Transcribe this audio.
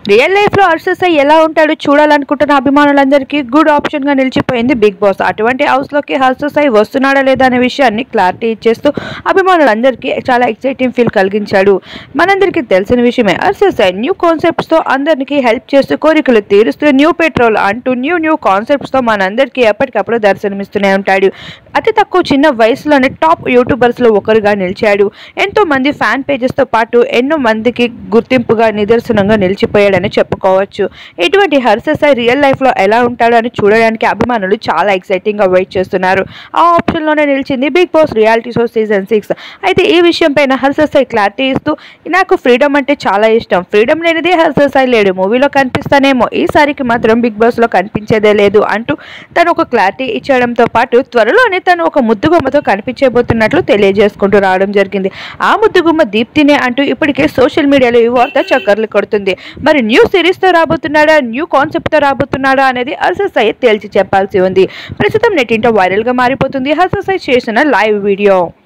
real లైఫ్లో అర్సెసై ఎలా ఉంటాడో చూడాలనుకుంటున్న అభిమానులందరికీ గుడ్ ఆప్షన్గా నిలిచిపోయింది బిగ్ బాస్ అటువంటి హౌస్లోకి హర్సెసై వస్తున్నాడా లేదా అనే విషయాన్ని క్లారిటీ ఇచ్చేస్తూ అభిమానులందరికీ చాలా ఎక్సైటింగ్ ఫీల్ కలిగించాడు మనందరికీ తెలిసిన విషయమే అర్సెసై న్యూ కాన్సెప్ట్స్తో అందరికీ హెల్ప్ చేస్తూ కోరికలు తీరుస్తూ న్యూ పెట్రోల్ అంటూ న్యూ న్యూ కాన్సెప్ట్స్తో మనందరికీ ఎప్పటికప్పుడు దర్శనమిస్తూనే ఉంటాడు అతి తక్కువ చిన్న వయసులోనే టాప్ యూట్యూబర్స్లో ఒకరుగా నిలిచాడు ఎంతో మంది ఫ్యాన్ పేజెస్తో పాటు ఎన్నో మందికి గుర్తింపుగా నిదర్శనంగా నిలిచిపోయాడని చెప్పుకోవచ్చు ఇటువంటి హర్షసాయి రియల్ లైఫ్లో ఎలా ఉంటాడో అని చూడడానికి అభిమానులు చాలా ఎక్సైటింగ్గా వెయిట్ చేస్తున్నారు ఆ ఆప్షన్లోనే నిలిచింది big boss reality show season six అయితే ఈ విషయం పైన హర్షసాయి క్లారిటీ ఇస్తూ నాకు ఫ్రీడమ్ అంటే చాలా ఇష్టం ఫ్రీడమ్ లేనిదే హర్షసాయి లేడు మూవీలో కనిపిస్తానేమో ఈసారికి మాత్రం బిగ్ బాస్లో కనిపించేదే లేదు అంటూ తను ఒక క్లారిటీ ఇచ్చడంతో పాటు త్వరలోనే తను ఒక ముద్దుగుమ్మతో కనిపించబోతున్నట్లు తెలియజేసుకుంటూ రావడం జరిగింది ఆ ముద్దుగుమ్మ దీప్తినే అంటూ ఇప్పటికే సోషల్ మీడియాలో ఈ వార్త చక్కర్లు కొడుతుంది మరి న్యూ సిరీస్తో రాబోతున్నాడా న్యూ కాన్సెప్ట్తో రాబోతున్నాడా అనేది హర్షసాయి తేల్చి చెప్పాల్సి ఉంది ప్రస్తుతం నెట్టింట వైరల్గా మారిపోతుంది హర్షసాయి చేసిన లైవ్ వీడియో